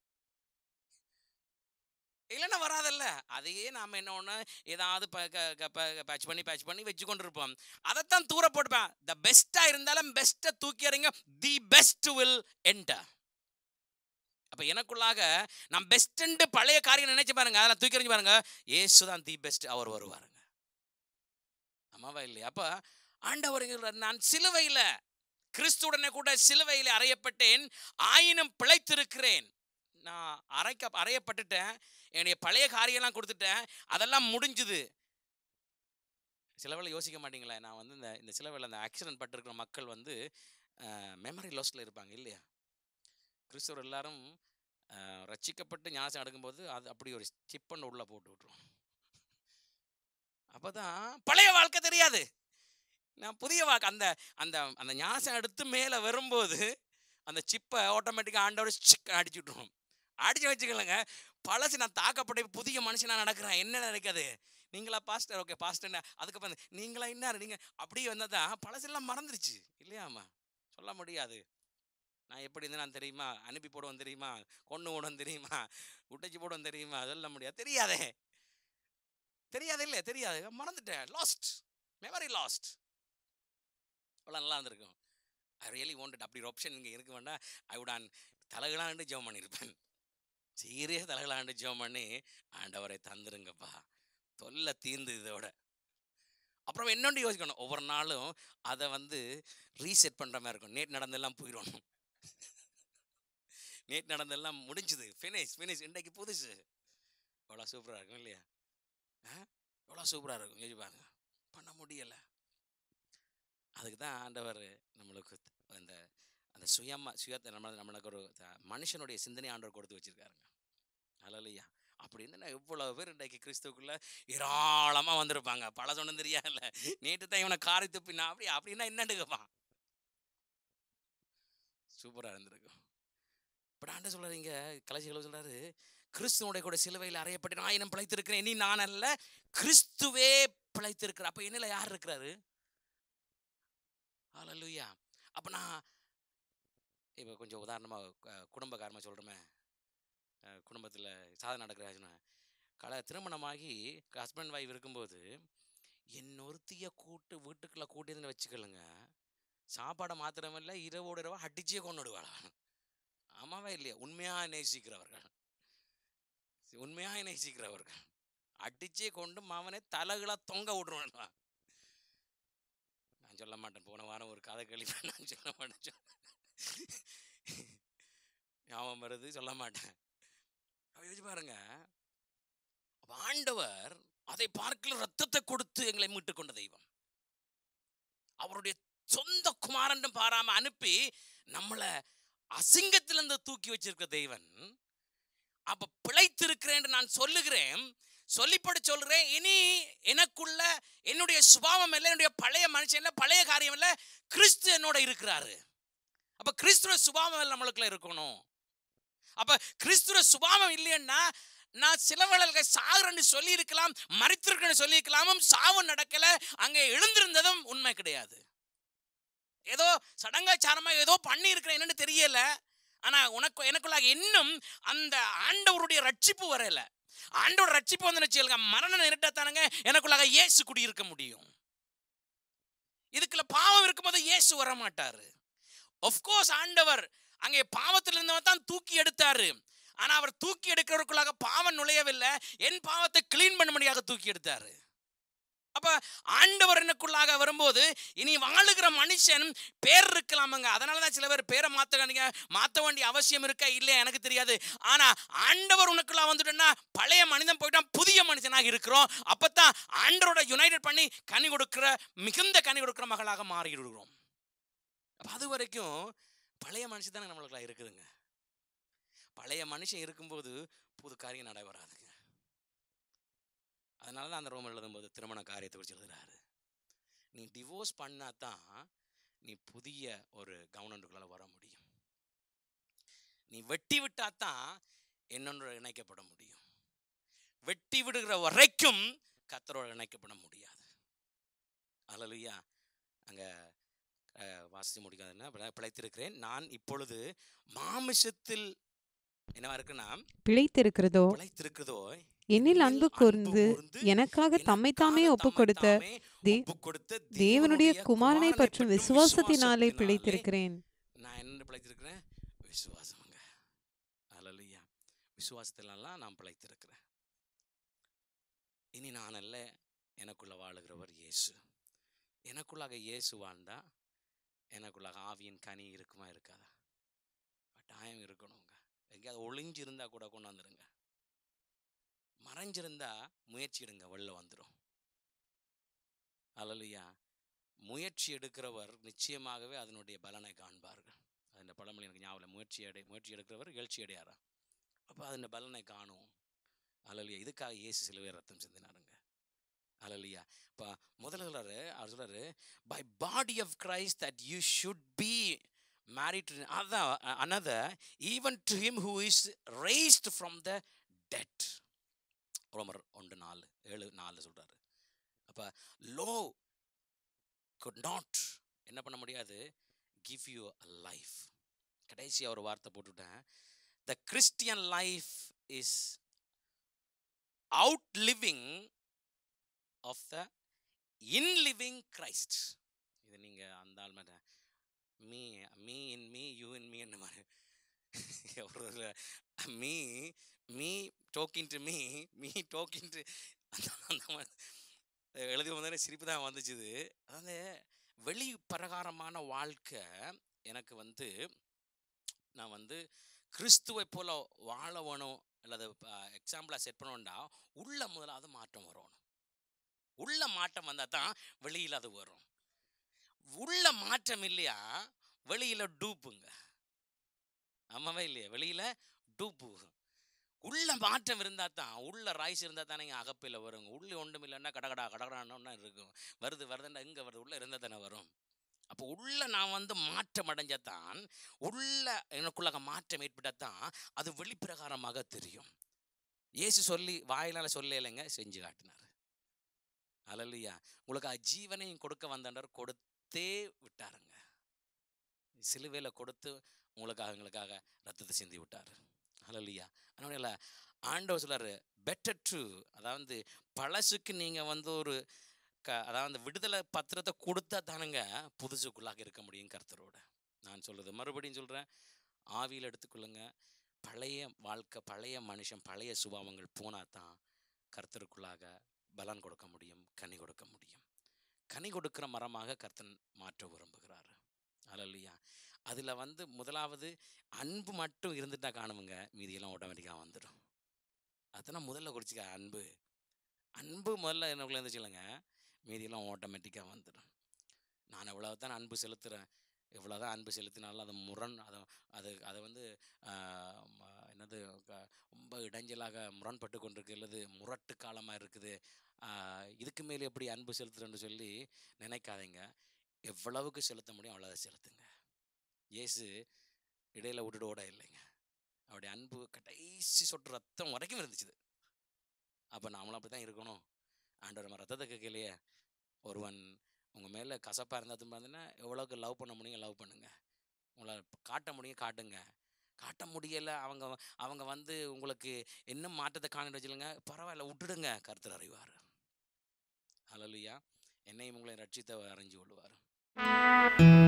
S1: இல்லைன்னா வராதல்ல அதையே நாம் என்ன ஒன்று ஏதாவது பேட்ச் பண்ணி பேட்ச் பண்ணி வச்சு கொண்டு இருப்போம் அதைத்தான் தூர போட்டுப்பேன் த பெஸ்ட்டாக இருந்தாலும் பெஸ்ட்டை தூக்கி எறிங்க தி பெஸ்ட் வில் என்டர் அப்போ எனக்குள்ளாக நான் பெஸ்ட்டுன்ட்டு பழைய காரியம் நினைச்சு பாருங்க அதெல்லாம் தூக்கி எறிஞ்சு பாருங்க ஏசு தான் தி பெஸ்ட் அவர் வருவாருங்க ஆமாவா இல்லையா அப்போ ஆண்டவர் இங்க சொல்றாரு, நான் சிலுவையில் கிறிஸ்துவுடனே கூட சிலுவையில் அறையப்பட்டேன் ஆயினும் பிழைத்திருக்கிறேன் நான் அரைக்க அறையப்பட்டுட்டேன் என்னுடைய பழைய காரியம்லாம் கொடுத்துட்டேன் அதெல்லாம் முடிஞ்சுது சில வேளை யோசிக்க மாட்டீங்களா நான் வந்து இந்த இந்த சில வேளை அந்த ஆக்சிடென்ட் பட்டிருக்கிற மக்கள் வந்து மெமரி லாஸில் இருப்பாங்க இல்லையா கிறிஸ்தவர் எல்லாரும் அஹ், ரட்சிக்கப்பட்டு ஞானசம் எடுக்கும்போது அது அப்படி ஒரு சிப்பன்னு உள்ளே போட்டு விட்ருவோம் அப்பதான் பழைய வாழ்க்கை தெரியாது நான் புதிய வாழ்க்கை அந்த அந்த அந்த ஞாசம் எடுத்து மேலே வரும்போது அந்த சிப்பை ஆட்டோமேட்டிக்காக ஆண்டவர் சிக் அடிச்சு விட்ருவோம் அடிச்சு வச்சுக்கலங்க பழசு நான் தாக்கப்பட்ட புதிய மனுஷனா நடக்கிறேன் என்ன நடக்குது நீங்களா பாஸ்டர் ஓகே பாஸ்டர் அதுக்கப்புறம் வந்து, நீங்களா என்ன நீங்கள் அப்படியே வந்தால் தான் பழசெல்லாம் மறந்துருச்சு இல்லையாம்மா சொல்ல முடியாது நான் எப்படி இருந்தேன் நான் தெரியுமா அனுப்பி போடுவேன் தெரியுமா கொண்டு போடுவேன் தெரியுமா உடைச்சி போடுவேன் தெரியுமா சொல்ல முடியாது தெரியாதே தெரியாது இல்லை தெரியாது மறந்துட்டேன் லாஸ்ட் மெமரி லாஸ்ட் அவ்வளோ நல்லா இருந்திருக்கும் ஐ ரியலி வாண்டட் அப்படி ஒரு ஆப்ஷன் இங்கே இருக்க வேண்டாம் ஐ would ஆன் தலகலாண்டு ஜெபம் பண்ணியிருப்பேன் சீரியஸ் தலகலாண்டு ஜெபம் பண்ணி ஆண்டவரை தந்துருங்கப்பா தொல்லை தீர்ந்து இதோட அப்புறம் என்னொன்று யோசிக்கணும் ஒவ்வொரு நாளும் அதை வந்து ரீசெட் பண்ணுற மாதிரி இருக்கும் நேற்று நடந்தெல்லாம் போயிடணும் நேற்று நடந்தெல்லாம் முடிஞ்சுது ஃபினிஷ் ஃபினிஷ் இன்றைக்கு புதுசு எவ்வளோ சூப்பராக இருக்கும் இல்லையா ஆ எவ்வளோ சூப்பராக இருக்கும் யோசிச்சு பாருங்க பண்ண முடியலை அதுக்கு தான் ஆண்டவர் நம்மளுக்கு அந்த அந்த சுயமா சுயத்தை நம்ம நம்மளுக்கு ஒரு த- மனுஷனுடைய சிந்தனை ஆண்டவர் கொடுத்து வச்சிருக்காருங்க அலலையா அப்படின்னு நான் எவ்வளோ பேர் இன்றைக்கு கிறிஸ்துக்குள்ள ஏராளமாக வந்திருப்பாங்க பல சொன்ன தெரியாதுல்ல நேற்று தான் இவனை காரி துப்பினா அப்படி அப்படின்னா என்னன்னு கேட்பான் சூப்பராக இருந்திருக்கும் இப்போ ஆண்ட சொல்கிறீங்க கலைச்சிகளை சொல்கிறாரு கிறிஸ்துவோட கூட சிலுவையில் அறையப்பட்டு ஆயிரம் பிழைத்திருக்கிறேன் இனி நான் அல்ல கிறிஸ்துவே பிழைத்திருக்கிற அப்போ என்னல யார் இருக்கிறாரு ஹalleluya அப்போ நான் இப்போ கொஞ்சம் உதாரணமாக குடும்பக்காரமாக சொல்கிறோமே குடும்பத்தில் சாதனை நடக்கிறாச்சுன்னா கல திருமணமாகி ஹஸ்பண்ட் ஒய்ஃப் இருக்கும்போது என்னொருத்திய கூட்டு வீட்டுக்குள்ளே கூட்டியதுன்னு வச்சுக்கலுங்க சாப்பாடை மாத்திரமில்ல இரவோடு இரவா அடிச்சே கொண்டுடுவாளா ஆமாவா இல்லையா உண்மையாக நேசிக்கிறவர்கள் உண்மையாக நேசிக்கிறவர்கள் அடிச்சே கொண்டு மாவனை தலைகளை தொங்க விடுருவான் நான் சொல்ல மாட்டேன் போன வாரம் ஒரு கதை கேள்வி நான் சொல்ல மாட்டேன் சொல்ல- ஞாபகம் வருது சொல்ல மாட்டேன் அப்ப யோசிச்சு பாருங்க அப்ப ஆண்டவர் அதை பார்க்கல ரத்தத்தை கொடுத்து எங்களை மீட்டுக் கொண்ட தெய்வம் அவருடைய சொந்த குமாரன் பாராம அனுப்பி நம்மளை அசிங்கத்திலிருந்து தூக்கி வச்சிருக்க தெய்வன் அப்ப பிழைத்திருக்கிறேன் நான் சொல்லுகிறேன் சொல்லிப்படி சொல்றேன் இனி எனக்குள்ள என்னுடைய சுபாவம் இல்லை என்னுடைய பழைய மனுஷன் இல்லை பழைய காரியம் இல்லை கிறிஸ்து என்னோட இருக்கிறாரு அப்ப கிறிஸ்துவ சுபாவம் இல்லை நம்மளுக்குள்ள இருக்கணும் அப்ப கிறிஸ்துவ சுபாவம் இல்லைன்னா நான் சில வேளைகள் சாகுறேன்னு சொல்லி இருக்கலாம் மறித்திருக்கேன்னு சொல்லி இருக்கலாமும் சாவு நடக்கல அங்கே எழுந்திருந்ததும் உண்மை கிடையாது ஏதோ சடங்காச்சாரமா ஏதோ பண்ணி இருக்கிறேன் என்னன்னு தெரியல ஆனா உனக்கு எனக்குள்ளாக இன்னும் அந்த ஆண்டவருடைய ரட்சிப்பு வரல ஆண்டவர் ரட்சிப்பு வந்து வச்சுக்கோங்க மரண நிரட்டத்தானுங்க எனக்குள்ளாக இயேசு குடியிருக்க முடியும் இதுக்குள்ள பாவம் இருக்கும்போது இயேசு வர மாட்டாரு கோர்ஸ் ஆண்டவர் அங்கே பாவத்தில் இருந்தவன் தான் தூக்கி எடுத்தாரு ஆனா அவர் தூக்கி எடுக்கிறவருக்குள்ளாக பாவம் நுழையவில்லை என் பாவத்தை கிளீன் பண்ணும்படியாக தூக்கி எடுத்தாரு அப்ப ஆண்டவர் எனக்குள்ளாக வரும்போது இனி வாழுகிற மனுஷன் பேர் இருக்கலாமுங்க அதனால தான் சில பேர் பேரை மாத்த மாத்த வேண்டிய அவசியம் இருக்கா இல்லையா எனக்கு தெரியாது ஆனா ஆண்டவர் உனக்குள்ள வந்துட்டோன்னா பழைய மனிதன் போயிட்டான் புதிய மனுஷனாக இருக்கிறோம் அப்பதான் ஆண்டவரோட யுனைடெட் பண்ணி கனி கொடுக்கிற மிகுந்த கனி கொடுக்கிற மகளாக மாறிடுகிறோம் அப்ப அது வரைக்கும் பழைய மனுஷன் தானே நம்மளுக்குள்ள இருக்குதுங்க பழைய மனுஷன் இருக்கும்போது புது காரியம் நடைபெறாதுங்க அதனால தான் அந்த ரோம் எழுதும்போது திருமண காரியத்தை குறித்து எழுதுறாரு நீ டிவோர்ஸ் பண்ணா தான் நீ புதிய ஒரு கவர்னண்டுக்குள்ளால வர முடியும் நீ வெட்டி விட்டா தான் என்னொன்று இணைக்கப்பட முடியும் வெட்டி விடுகிற வரைக்கும் கத்தரோடு இணைக்கப்பட முடியாது அல்லலுயா அங்கே வாசித்து முடிக்காதுன்னா பிழை- பிழைத்திருக்கிறேன் நான் இப்பொழுது மாமிசத்தில் என்னவா இருக்குன்னா
S2: பிழைத்திருக்கிறதோ
S1: பிழைத்திருக்கிறதோ
S2: என்னில் அன்பு கூர்ந்து எனக்காக தம்மைத்தாமே ஒப்புக் கொடுத்த தே-
S1: கொடுத்த
S2: தேவனுடைய குமாரனை பற்றும்
S1: பற்றும்
S2: விசுவாசத்தினாலே பிழைத்திருக்கிறேன்
S1: நான் என்ன பிழைத்திருக்கிறேன் விசுவாசமுங்க அல்லையா விசுவாசத்திலலாம் நான் பிழைத்திருக்கிறேன் இனி நான் அல்ல எனக்குள்ள வாழுகிறவர் இயேசு எனக்குள்ளாக இயேசு வாழ்ந்தா எனக்குள்ளாக ஆவியின் கனி இருக்குமா இருக்காதா கட்டாயம் இருக்கணுங்க எங்கேயாவது ஒளிஞ்சிருந்தா கூட கொண்டு வந்துருங்க மறைஞ்சிருந்தா முயற்சி எடுங்க வெளில வந்துடும் அல்லலுயா முயற்சி எடுக்கிறவர் நிச்சயமாகவே அதனுடைய பலனை காண்பார்கள் அந்த பழமொழி எனக்கு ஞாபகம் இல்லை. முயற்சி அடை முயற்சி எடுக்கிறவர் எழுச்சி அடையாரா அப்போ அதன் பலனை காணும் அலலியா இதுக்காக இயேசு சிலுவை ரத்தம் சிந்தினாருங்க அலலியா இப்போ முதல்ல சொல்றாரு அவர் சொல்றாரு by body of Christ that you should be married அதான் another even to him who is raised from the dead ரோமர் ஒன்று நாலு ஏழு நாலு சொல்றாரு அப்போ லோ could நாட் என்ன பண்ண முடியாது கிவ் யூ அ லைஃப் கடைசியாக ஒரு வார்த்தை போட்டுவிட்டேன் the Christian life is out living of the in living Christ இது நீங்கள் அந்த ஆள் மாதிரி me me in me you in me என்ன மாதிரி ஒரு me me talking to me me talking to அந்த மாதிரி எழுதி வந்தோடனே சிரிப்பு தான் வந்துச்சுது அதாவது வெளி பிரகாரமான வாழ்க்கை எனக்கு வந்து நான் வந்து கிறிஸ்துவை போல வாழ வேணும் அல்லது எக்ஸாம்பிளாக செட் பண்ணோம்னா உள்ள முதலாவது மாற்றம் வரணும் உள்ள மாற்றம் வந்தால் தான் வெளியில் அது வரும் உள்ள மாற்றம் இல்லையா வெளியில் டூப்புங்க ஆமாவே இல்லையா வெளியில் டூப்பு உள்ள மாற்றம் இருந்தால் தான் உள்ள ரைஸ் இருந்தால் தானே இங்கே அகப்பையில் வருங்க உள்ள ஒன்றும் இல்லைன்னா கடகடா கடகடான்னு இருக்கும் வருது வருதுன்னா இங்கே வருது உள்ள இருந்தால் தானே வரும் அப்போ உள்ள நான் வந்து மாற்றம் அடைஞ்சதான் உள்ள எனக்குள்ளாக மாற்றம் ஏற்பட்டால் தான் அது வெளிப்பிரகாரமாக தெரியும் இயேசு சொல்லி வாயிலால சொல்ல இல்லைங்க செஞ்சு காட்டினார் அலல்லையா உங்களுக்கு ஜீவனையும் கொடுக்க வந்தனர் கொடுத்தே விட்டாருங்க சிலுவையில் கொடுத்து உங்களுக்காக எங்களுக்காக ரத்தத்தை சிந்தி விட்டார் அலல்லையா அதனால ஆண்டவர் சொல்றாரு பெட்டர் ட்ரூ அதாவது பழசுக்கு நீங்கள் வந்து ஒரு க அதாவது அந்த விடுதலை பத்திரத்தை கொடுத்தா தானுங்க புதுசுக்குள்ளாக இருக்க முடியும் கர்த்தரோட நான் சொல்கிறது மறுபடியும் சொல்கிறேன் ஆவியில் எடுத்துக்கொள்ளுங்க பழைய வாழ்க்கை பழைய மனுஷன் பழைய சுபாவங்கள் போனால் தான் கர்த்தருக்குள்ளாக பலன் கொடுக்க முடியும் கனி கொடுக்க முடியும் கனி கொடுக்கிற மரமாக கர்த்தன் மாற்ற விரும்புகிறார் அல்லையா அதில் வந்து முதலாவது அன்பு மட்டும் இருந்துட்டா காணுமுங்க மீதியெல்லாம் ஆட்டோமேட்டிக்காக வந்துடும் அதெல்லாம் முதல்ல குடிச்சிக்க அன்பு அன்பு முதல்ல எனக்குள்ள இருந்துச்சு இல்லைங்க மீதியெல்லாம் ஆட்டோமேட்டிக்காக வந்துடும் நான் எவ்வளோ தான் அன்பு செலுத்துகிறேன் எவ்வளோ தான் அன்பு செலுத்தினாலும் அது முரண் அதை அது அதை வந்து ஆஹ், ம- என்னது க- ரொம்ப இடைஞ்சலாக முரண்பட்டு கொண்டிருக்கிறது முரட்டு காலமாக இருக்குது ஆஹ், இதுக்கு மேலே எப்படி அன்பு செலுத்துறேன்னு சொல்லி நினைக்காதீங்க எவ்வளவுக்கு செலுத்த முடியும் அவ்வளோதை செலுத்துங்க இயேசு இடையில விட்டுட்டு ஓட இல்லைங்க அவருடைய அன்பு கடைசி சொட்டு ரத்தம் வரைக்கும் இருந்துச்சு அப்போ நாமளும் அப்படி தான் இருக்கணும் ஆண்டவர் நம்ம ரத்தத்தை கேட்கலையே ஒருவன் உங்கள் மேலே கசப்பாக இருந்தால் பார்த்தீங்கன்னா எவ்வளோக்கு லவ் பண்ண முடியும் லவ் பண்ணுங்க உங்களை காட்ட முடியும் காட்டுங்க காட்ட முடியலை அவங்க அவங்க வந்து உங்களுக்கு என்ன மாற்றத்தை காணிட்டு வச்சுருங்க பரவாயில்ல விட்டுடுங்க கருத்தர் அறிவார் ஹalleluya என்னையும் உங்களை ரட்சித்த அறிஞ்சு கொள்வார்